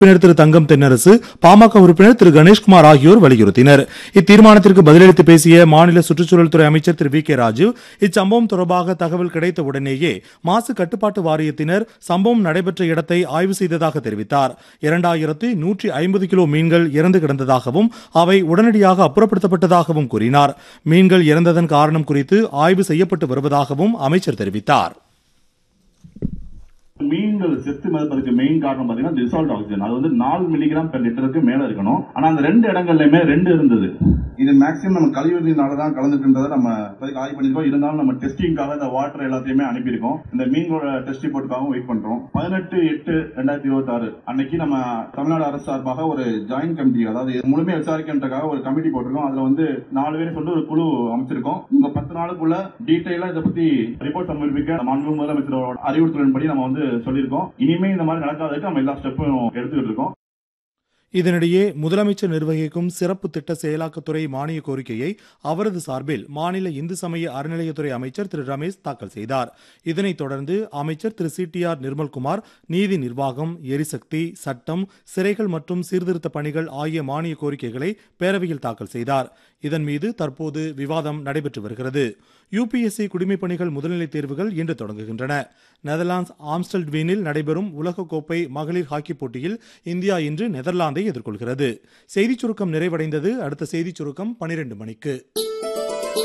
உறுப்பினர் திரு தங்கம் தென்னரசு பாமக உறுப்பினர் திரு கணேஷ்குமார் ஆகியோர் வலியுறுத்தினர் இத்தீர்மானத்திற்கு பதிலளித்து பேசிய மாநில சுற்றுச்சூழல் துறை அமைச்சர் திரு வி கே ராஜு இச்சம்பவம் தொடர்பாக தகவல் கிடைத்த உடனேயே மாசு கட்டுப்பாட்டு வாரியத்தினர் சம்பவம் நடைபெற்ற இடத்தை ஆய்வு செய்ததாக தெரிவித்தார் இரண்டாயிரத்து நூற்றி ஐம்பது கிலோ மீன்கள் இறந்து கிடந்ததாகவும் அவை உடனடியாக அப்புறப்படுத்தப்பட்டதாகவும் கூறினார் மீன்கள் இறந்ததன் காரணம் குறித்து ஆய்வு செய்யப்பட்டு வருவதாகவும் அமைச்சர் தெரிவித்தார் மீன்கள் செத்து மிதப்பதற்கு மெயின் காரணம் பாத்தீங்கன்னா டிசால்ட் ஆக்சிஜன் அது வந்து நாலு மில்லிகிராம் பெர் லிட்டருக்கு மேல இருக்கணும் ஆனா அந்த ரெண்டு இடங்கள்லயுமே ரெண்டு இருந்தது இது மேக்ஸிமம் நம்ம கழிவுநீர்னால தான் கலந்துட்டுன்றதை நம்ம இப்போதைக்கு ஆய்வு பண்ணிருக்கோம் இருந்தாலும் நம்ம டெஸ்டிங்காக இந்த வாட்டர் எல்லாத்தையுமே அனுப்பியிருக்கோம் இந்த மீன்களோட டெஸ்ட் ரிப்போர்ட்டுக்காகவும் வெயிட் பண்றோம் பதினெட்டு எட்டு ரெண்டாயிரத்தி இருபத்தி ஆறு அன்னைக்கு நம்ம தமிழ்நாடு அரசு சார்பாக ஒரு ஜாயின்ட் கமிட்டி அதாவது இது முழுமையா விசாரிக்கின்றக்காக ஒரு கமிட்டி போட்டிருக்கோம் அதுல வந்து நாலு பேர் சொல்லிட்டு ஒரு குழு அமைச்சிருக்கோம் இந்த பத்து நாளுக்குள்ள டீட்டெயிலா இதை பத்தி ரிப்போர்ட் சமர்ப்பிக்க மாண்பு முதலமைச்சரோட அறிவுறுத்தலின்படி நம்ம வந்து சொல்லியிருக்கோம் இனிமே இந்த மாதிரி நடக்காததுக்கு நம்ம எல்லா ஸ்டெப்பும் எடுத்துக்கிட்டு இருக்கோம் இதனிடையே முதலமைச்சர் நிர்வகிக்கும் சிறப்பு திட்ட செயலாக்கத்துறை மானிய கோரிக்கையை அவரது சார்பில் மாநில இந்து சமய அறநிலையத்துறை அமைச்சர் திரு ரமேஷ் தாக்கல் செய்தார் இதனைத் தொடர்ந்து அமைச்சர் திரு சி டி ஆர் நிர்மல்குமார் நீதி நிர்வாகம் எரிசக்தி சட்டம் சிறைகள் மற்றும் சீர்திருத்த பணிகள் ஆகிய மானிய கோரிக்கைகளை பேரவையில் தாக்கல் செய்தார் இதன் மீது தற்போது விவாதம் நடைபெற்று வருகிறது யுபிஎஸ்சி குடிமைப் பணிகள் முதல்நிலைத் தேர்வுகள் இன்று தொடங்குகின்றன நெதர்லாந்து ஆம்ஸ்டல்வீனில் நடைபெறும் உலகக்கோப்பை மகளிர் ஹாக்கி போட்டியில் இந்தியா இன்று நெதர்லாந்தை எதிர்கொள்கிறது செய்திச் சுருக்கம் நிறைவடைந்தது அடுத்த செய்திச் சுருக்கம் பனிரெண்டு மணிக்கு